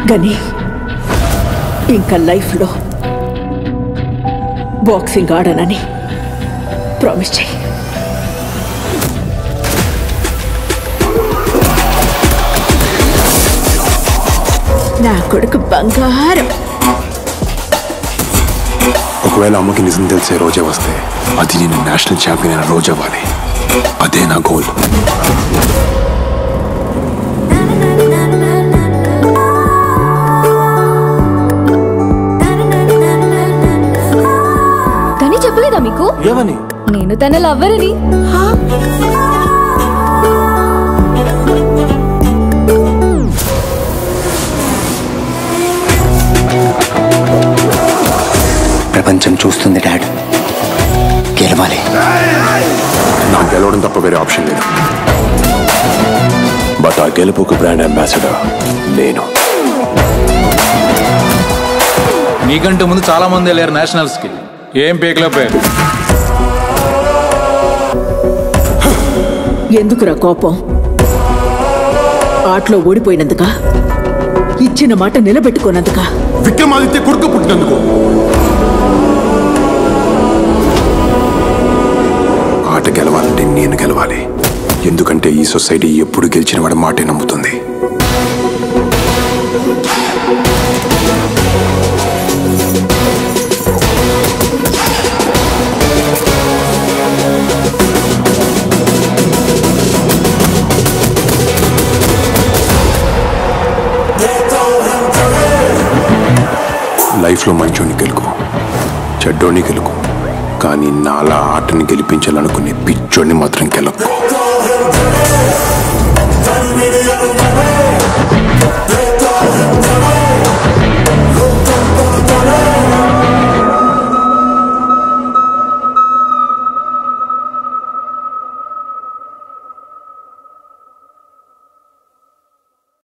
గని ఇంకా లైఫ్లో బాక్సింగ్ ఆడనని ప్రామిస్ చేయి నా కొడుకు బంగారం ఒకవేళ అమ్మకి నిజం తెలిసే రోజే వస్తే అది నేను నేషనల్ ఛాంపియన్ అయిన రోజు అవ్వాలి అదే నా గోల్ కానీ చెప్పలేదా మీకు ఏమని నేను తన లవ్వరని ప్రపంచం చూస్తుంది డాడ్ గెలవాలి నాకు గెలవడం తప్ప వేరే ఆప్షన్ లేదు బట్ ఆ గెలుపుకు బ్రాండ్ అంబాసిడర్ నేను నీకంటే ముందు చాలా మంది వెళ్ళారు నేషనల్స్ కి ఏం పేకలో పేరు ఎందుకురా కోపం ఆటలో ఓడిపోయినందుక ఇచ్చిన మాట నిలబెట్టుకోనందుక విక్రమాదిత్య కొడుకు పుట్టినందుకు ఆట గెలవాలంటే నేను గెలవాలి ఎందుకంటే ఈ సొసైటీ ఎప్పుడు గెలిచిన వాడి మాటే నమ్ముతుంది లైఫ్లో మంచోని గెలుకు చెడ్డోని గెలుకు కానీ నాలా ఆటని గెలిపించాలనుకునే పిచ్చోడిని మాత్రం గెలక్కు